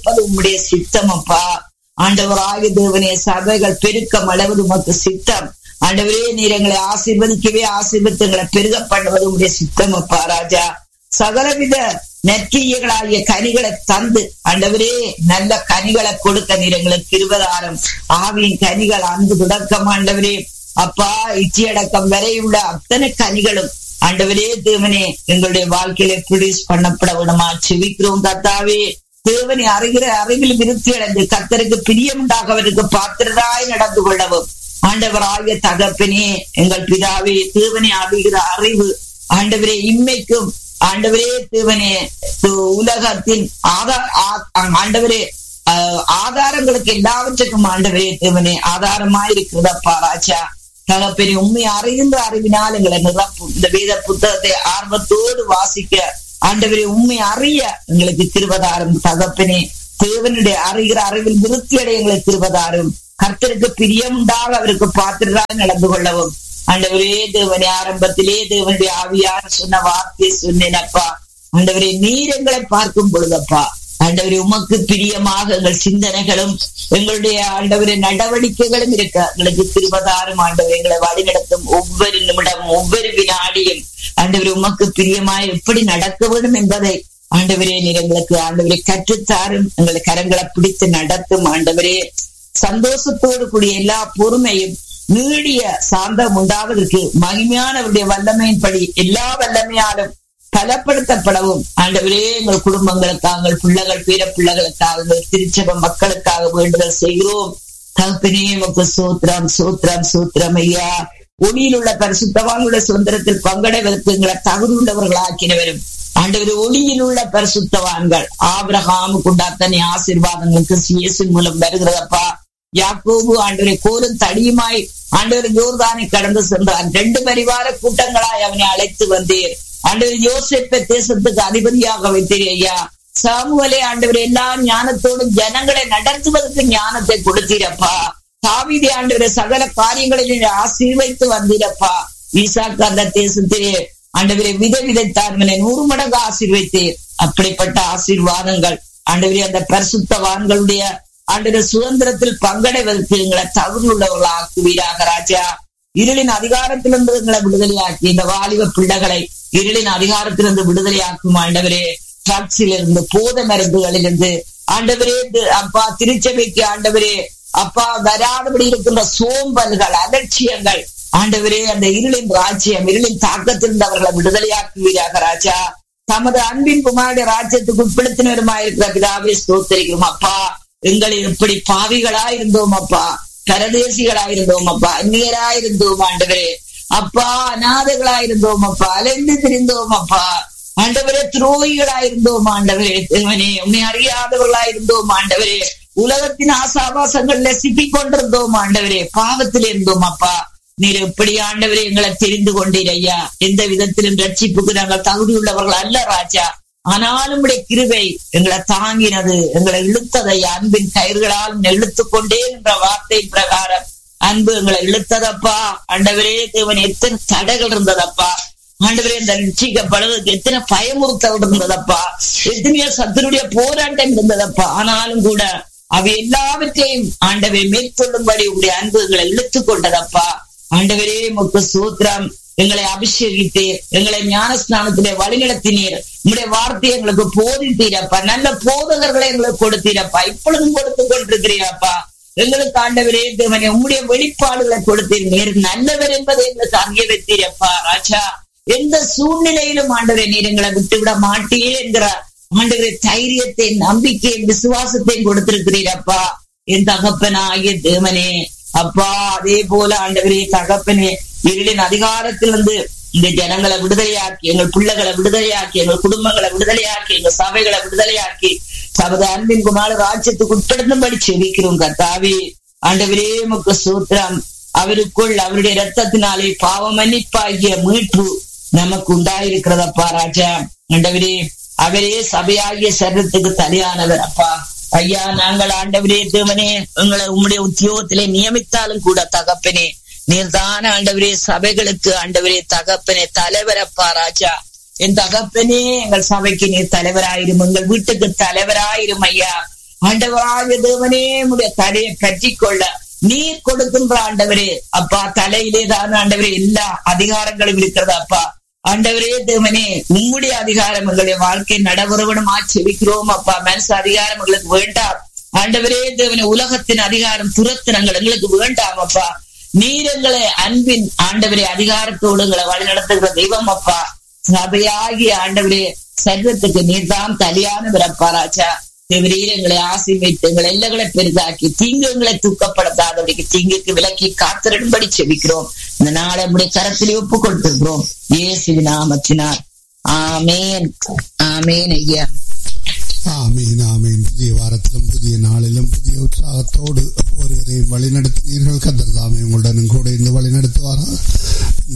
நடப்பது உம்முடைய சித்தம் அப்பா ஆண்டவராகிய தேவனே சபைகள் பெருக்கம் அளவது உமக்கு சித்தம் ஆண்டவரே நீர் எங்களை ஆசீர்வதிக்கவே ஆசீர்வத்தங்களை பெருக பண்ணுவது உடைய சித்தம் அப்பா ராஜா சகலவித நெற்றியர்களாகிய கனிகளை தந்து ஆண்டவரே நல்ல கனிகளை கொடுக்க நீர் எங்களுக்கு இருபதாயிரம் ஆவியின் கனிகள் அன்பு தொடக்கம் ஆண்டவரே அப்பா இச்சியடக்கம் வரை உள்ள அத்தனை கனிகளும் ஆண்டவரே தேவனே எங்களுடைய வாழ்க்கையில ப்ரொடியூஸ் பண்ணப்பட விடுமா செவிக்கிறோம் கத்தாவே தேவனை அறிகிற அறிவில் விருத்தி அடைந்து கத்தருக்கு பிரியம் உண்டாகவருக்கு பாத்திரராய் நடந்து கொள்ளவும் ஆண்டவராகிய தகப்பனே எங்கள் பிதாவே தேவனை அறிகிற அறிவு ஆண்டவரே இம்மைக்கும் ஆண்டவரே தேவனே உலகத்தின் ஆதார் ஆண்டவரே ஆதாரங்களுக்கு எல்லாவற்றுக்கும் ஆண்டவரே தேவனே ஆதாரமா இருக்கிறதப்பா ராஜா தகப்பனே உண்மை அறிகின்ற அறிவினால் எங்களை நிரப்பும் இந்த வேத புத்தகத்தை ஆர்வத்தோடு வாசிக்க ஆண்டவரே உண்மை அறிய எங்களுக்கு திருவதாரம் தகப்பனே தேவனுடைய அறிகிற அறிவில் விருத்தி அடைய எங்களுக்கு திருவதாரும் கர்த்தருக்கு பிரியம் உண்டாக அவருக்கு பாத்திரராக நடந்து கொள்ளவும் ஆண்டவரே தேவனே ஆரம்பத்திலே தேவனுடைய ஆவியார் சொன்ன வார்த்தை சொன்னேனப்பா ஆண்டவரே நீர் எங்களை பார்க்கும் பொழுதப்பா ஆண்டவரே உமக்கு பிரியமாக எங்கள் சிந்தனைகளும் எங்களுடைய ஆண்டவரே நடவடிக்கைகளும் இருக்க எங்களுக்கு திருபதாரும் ஆண்டவர் எங்களை வழிநடத்தும் ஒவ்வொரு நிமிடம் ஒவ்வொரு வினாடியும் ஆண்டவரே உமக்கு பிரியமாய் எப்படி நடக்க வேண்டும் என்பதை ஆண்டவரே நீர் எங்களுக்கு ஆண்டவரை கற்றுத்தாரும் எங்களை கரங்களை பிடித்து நடத்தும் ஆண்டவரே சந்தோஷத்தோடு கூடிய எல்லா பொறுமையும் நீடிய சாந்தம் உண்டாவதற்கு மகிமையானவருடைய வல்லமையின்படி எல்லா வல்லமையாலும் பலப்படுத்தப்படவும் ஆண்டவரே எங்கள் குடும்பங்களுக்காக எங்கள் பிள்ளைகள் பேர பிள்ளைகளுக்காக எங்கள் திருச்சபை மக்களுக்காக வேண்டுதல் செய்கிறோம் தகப்பனே உமக்கு சூத்திரம் சூத்திரம் சூத்திரம் ஐயா ஒளியில் உள்ள பரிசுத்தவான்களுடைய சுதந்திரத்தில் பங்கடைவதற்கு எங்களை தகுதியுள்ளவர்கள் ஆக்கினவரும் ஆண்டவர் ஒளியில் உள்ள பரிசுத்தவான்கள் ஆபிரகாமுக்கு உண்டாத்தனை ஆசீர்வாதங்களுக்கு இயேசு மூலம் வருகிறதப்பா யாக்கோபு ஆண்டவரை கோலும் தடியுமாய் ஆண்டவர் யோர்தானை கடந்து சென்றான் ரெண்டு பரிவார கூட்டங்களாய் அவனை அழைத்து வந்தீர் ஆண்டவர் யோசிப்ப தேசத்துக்கு அதிபதியாக வைத்தீர் ஐயா சாமுவலே ஆண்டவர் எல்லா ஞானத்தோடும் ஜனங்களை நடத்துவதற்கு ஞானத்தை கொடுத்தீரப்பா தாவிதி ஆண்டவரை சகல காரியங்களில் ஆசீர்வைத்து வந்தீரப்பா ஈசாக்கு அந்த தேசத்திலே ஆண்டவரை வித விதைத்தார்மனை நூறு மடங்கு ஆசீர்வைத்தீர் அப்படிப்பட்ட ஆசீர்வாதங்கள் ஆண்டவரே அந்த பரிசுத்தவான்களுடைய ஆண்டவர் சுதந்திரத்தில் பங்கடைவதற்கு எங்களை தகுதி உள்ளவர்களாக்குவீராக ராஜா இருளின் அதிகாரத்திலிருந்து எங்களை விடுதலையாக்கி இந்த வாலிப பிள்ளைகளை இருளின் அதிகாரத்திலிருந்து விடுதலையாக்கும் ஆண்டவரே ட்ரக்ஸில் இருந்து போத மருந்துகளிலிருந்து ஆண்டவரே அப்பா திருச்சபைக்கு ஆண்டவரே அப்பா வராதபடி இருக்கின்ற சோம்பல்கள் அலட்சியங்கள் ஆண்டவரே அந்த இருளின் ராஜ்யம் இருளின் தாக்கத்திலிருந்து அவர்களை விடுதலையாக்குவீராக ராஜா தமது அன்பின் குமாரடைய ராஜ்யத்துக்கு உட்படுத்தினருமாயிருக்கிற பிதாவே ஸ்தோத்தரிக்கிறோம் அப்பா எங்களை எப்படி பாவிகளா இருந்தோம் அப்பா பரதேசிகளா இருந்தோம் அப்பா அந்நியரா இருந்தோம் ஆண்டவரே அப்பா அநாதைகளா இருந்தோம் அப்பா அலைந்து திரிந்தோம் அப்பா ஆண்டவரே துரோகிகளா இருந்தோம் ஆண்டவரே தேவனே உன்னை அறியாதவர்களா இருந்தோம் ஆண்டவரே உலகத்தின் ஆசாபாசங்கள்ல சிக்கிக் கொண்டிருந்தோம் ஆண்டவரே பாவத்தில் இருந்தோம் அப்பா நீர் எப்படி ஆண்டவரே எங்களை தெரிந்து கொண்டீர் ஐயா எந்த விதத்திலும் ரட்சிப்புக்கு நாங்கள் தகுதி உள்ளவர்கள் அல்ல ராஜா ஆனாலும் உடைய கிருவை எங்களை தாங்கினது எங்களை இழுத்ததை அன்பின் கயிர்களால் இழுத்து கொண்டே என்ற வார்த்தை பிரகாரம் அன்பு எங்களை இழுத்ததப்பா ஆண்டவரே தேவன் எத்தனை தடைகள் இருந்ததப்பா ஆண்டவரே இந்த ரட்சிக்கப்படுவதற்கு எத்தனை பயமுறுத்தல் இருந்ததப்பா எத்தனையோ சத்தனுடைய போராட்டம் இருந்ததப்பா ஆனாலும் கூட அவை எல்லாவற்றையும் ஆண்டவை மேற்கொள்ளும்படி உங்களுடைய அன்பு எங்களை இழுத்து கொண்டதப்பா ஆண்டவரே முக்கு சூத்திரம் எங்களை அபிஷேகித்து எங்களை ஞான ஸ்நானத்திலே வழிநடத்தினீர் உங்களுடைய வார்த்தையை எங்களுக்கு போதித்தீரப்பா நல்ல போதகர்களை எங்களுக்கு கொடுத்தீரப்பா இப்பொழுதும் கொடுத்து கொண்டிருக்கிறீரப்பா எங்களுக்கு ஆண்டவரே தேவனே உங்களுடைய வெளிப்பாடுகளை கொடுத்தீர் நீர் நல்லவர் என்பதை எங்களுக்கு அறிய வைத்தீரப்பா ராஜா எந்த சூழ்நிலையிலும் ஆண்டவரை நீர் எங்களை விட்டுவிட மாட்டே என்கிற ஆண்டவரை தைரியத்தை நம்பிக்கையும் விசுவாசத்தையும் கொடுத்திருக்கிறீரப்பா என் தகப்பனாகிய தேவனே அப்பா அதே போல ஆண்டவரே தகப்பனே இருளின் அதிகாரத்திலிருந்து இந்த ஜனங்களை விடுதலையாக்கி எங்கள் பிள்ளைகளை விடுதலையாக்கி எங்கள் குடும்பங்களை விடுதலையாக்கி எங்கள் சபைகளை விடுதலையாக்கி சபத அன்பின் குமார ராஜ்யத்துக்கு உட்படுத்தும்படி செவிக்கிறோம் கர்த்தாவே ஆண்டவரே முக்கு சூத்திரம் அவருக்குள் அவருடைய ரத்தத்தினாலே பாவ மன்னிப்பாகிய மீட்பு நமக்கு உண்டாயிருக்கிறதப்பா ராஜா ஆண்டவரே அவரே சபையாகிய சரீரத்துக்கு தலையானவர் அப்பா ஐயா நாங்கள் ஆண்டவரே தேவனே உங்களை உம்முடைய உத்தியோகத்திலே நியமித்தாலும் கூட தகப்பனே நீர்தான ஆண்டவரே சபைகளுக்கு ஆண்டவரே தகப்பனே தலைவரப்பா ராஜா என் தகப்பனே எங்கள் சபைக்கு நீர் தலைவராயிரும் எங்கள் வீட்டுக்கு தலைவராயிரும் ஐயா ஆண்டவராகிய தேவனே உடைய தலையை பற்றி கொள்ள நீர் கொடுக்கின்ற ஆண்டவரே அப்பா தலையிலே தான் ஆண்டவரே எல்லா அதிகாரங்களும் இருக்கிறது அப்பா ஆண்டவரே தேவனே உம்முடைய அதிகாரம் எங்களுடைய வாழ்க்கை நடவரவனுமா செவிக்கிறோம் அப்பா மனசு அதிகாரம் எங்களுக்கு வேண்டாம் ஆண்டவரே தேவனே உலகத்தின் அதிகாரம் துரத்தினங்கள் எங்களுக்கு வேண்டாம் அப்பா நீர் எங்களை அன்பின் ஆண்டவரே அதிகாரத்தோடு எங்களை வழிநடத்துகிற தெய்வம் அப்பா சபையாகிய ஆண்டவரே சர்வத்துக்கு நீர் தான் கலியானவர் அப்பா ராஜா தேவரீர் எங்களை ஆசீர்வைத்து எங்களை எல்லைகளை பெரிதாக்கி தீங்கு எங்களை தூக்கப்படுத்தாதபடிக்கு தீங்குக்கு விலக்கி காத்திரும்படி செபிக்கிறோம் இந்த நாளை நம்முடைய கரத்திலே ஒப்பு கொடுத்திருக்கிறோம் இயேசு நாமத்தினார் ஆமேன் ஆமேன் ஐயா ஆமீன் ஆமீன் புதிய வாரத்திலும் புதிய நாளிலும் புதிய உற்சாகத்தோடு ஒருவரை வழிநடத்தினீர்கள் கத்தர் தாமே உங்களுடன் கூட இருந்து வழிநடத்துவாரா இந்த